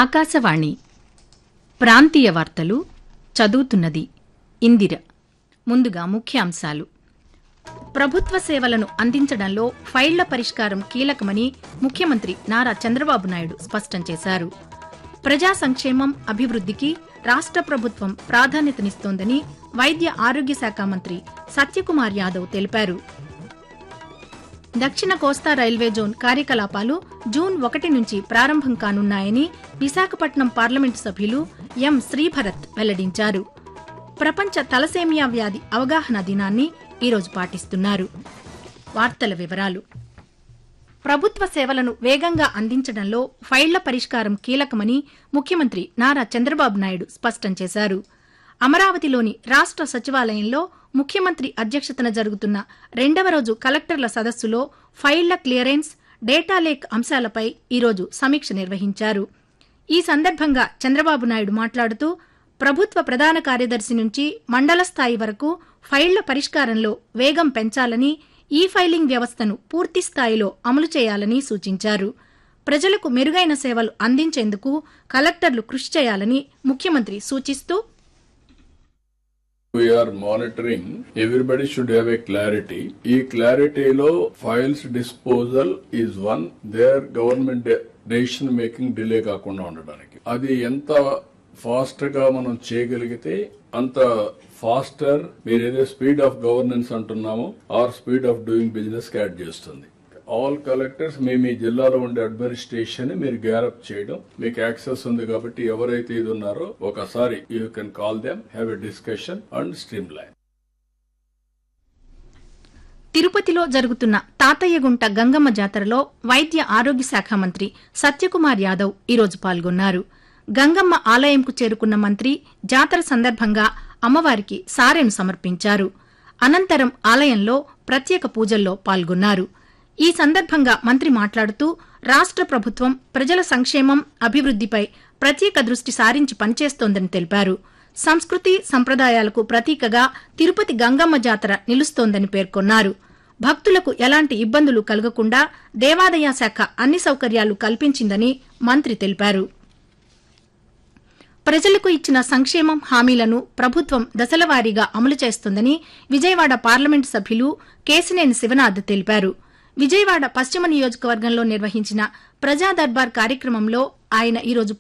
ఆకాశవాణి ప్రాంతీయ వార్తలు చదువుతున్నది ఇందిర ముందుగా ముఖ్యాంశాలు ప్రభుత్వ సేవలను అందించడంలో ఫైళ్ల పరిష్కారం కీలకమని ముఖ్యమంత్రి నారా చంద్రబాబు నాయుడు స్పష్టం చేశారు ప్రజా సంక్షేమం అభివృద్ధికి రాష్ట్ర ప్రభుత్వం ప్రాధాన్యతనిస్తోందని వైద్య ఆరోగ్య శాఖ మంత్రి సత్యకుమార్ యాదవ్ తెలిపారు దక్షిణ కోస్తా రైల్వే జోన్ కార్యకలాపాలు జూన్ ఒకటి నుంచి ప్రారంభం కానున్నాయని విశాఖపట్నం పార్లమెంటు సభ్యులు ఎం శ్రీభరత్ వెల్లడించారు ప్రపంచ తలసేమియా వ్యాధి అవగాహన దినాన్ని ఈరోజు పాటిస్తున్నారు వార్తల వివరాలు ప్రభుత్వ సేవలను వేగంగా అందించడంలో ఫైళ్ల పరిష్కారం కీలకమని ముఖ్యమంత్రి నారా చంద్రబాబు నాయుడు స్పష్టం చేశారు అమరావతిలోని రాష్ట సచివాలయంలో ముఖ్యమంత్రి అధ్యక్షతన జరుగుతున్న రెండవ రోజు కలెక్టర్ల సదస్సులో ఫైళ్ల క్లియరెన్స్ డేటా లేక్ అంశాలపై ఈరోజు సమీక్ష నిర్వహించారు ఈ సందర్భంగా చంద్రబాబు నాయుడు మాట్లాడుతూ ప్రభుత్వ ప్రధాన కార్యదర్శి నుంచి మండల స్థాయి వరకు ఫైళ్ల పరిష్కారంలో వేగం పెంచాలని ఈ ఫైలింగ్ వ్యవస్థను పూర్తి స్థాయిలో అమలు చేయాలని సూచించారు ప్రజలకు మెరుగైన సేవలు అందించేందుకు కలెక్టర్లు కృషి చేయాలని ముఖ్యమంత్రి సూచిస్తూ We are monitoring. Everybody should have a clarity. ఈ క్లారిటీలో files disposal is one there government decision making delay కాకుండా ఉండడానికి అది ఎంత ఫాస్ట్ గా మనం చేయగలిగితే అంత ఫాస్టర్ మీరు ఏదో స్పీడ్ ఆఫ్ గవర్నెన్స్ అంటున్నామో or speed of doing business add చేస్తుంది ఆల్ కలెక్టర్స్ మీ మీ జిల్లాలో ఉండే అడ్మినిస్ట్రేషన్ మీరు గ్యారప్ చేయడం మీకు యాక్సెస్ ఉంది కాబట్టి ఎవరైతే ఇది ఉన్నారో ఒకసారి you can call them have a discussion and streamline తిరుపతిలో జరుగుతున్న తాతయ్యగుంట గంగమ్మ జాతరలో వైద్య ఆరోగ్య శాఖ మంత్రి సత్యకుమార్ యాదవ్ ఈరోజు పాల్గొన్నారు గంగమ్మ ఆలయంకు చేరుకున్న మంత్రి జాతర సందర్భంగా అమ్మవారికి సారెను సమర్పించారు అనంతరం ఆలయంలో ప్రత్యేక పూజల్లో పాల్గొన్నారు ఈ సందర్భంగా మంత్రి మాట్లాడుతూ రాష్ట్ర ప్రభుత్వం ప్రజల సంక్షేమం అభివృద్దిపై ప్రత్యేక దృష్టి సారించి పనిచేస్తోందని తెలిపారు సంస్కృతి సంప్రదాయాలకు ప్రతీకగా తిరుపతి గంగమ్మ జాతర నిలుస్తోందని పేర్కొన్నారు భక్తులకు ఎలాంటి ఇబ్బందులు కలగకుండా దేవాదాయ శాఖ అన్ని సౌకర్యాలు కల్పించిందని మంత్రి తెలిపారు ప్రజలకు ఇచ్చిన సంక్షేమం హామీలను ప్రభుత్వం దశలవారీగా అమలు చేస్తోందని విజయవాడ పార్లమెంటు సభ్యులు కేసినేని శివనాథ్ తెలిపారు విజయవాడ పశ్చిమ నియోజకవర్గంలో నిర్వహించిన ప్రజా దర్బార్ కార్యక్రమంలో ఆయన ఈరోజు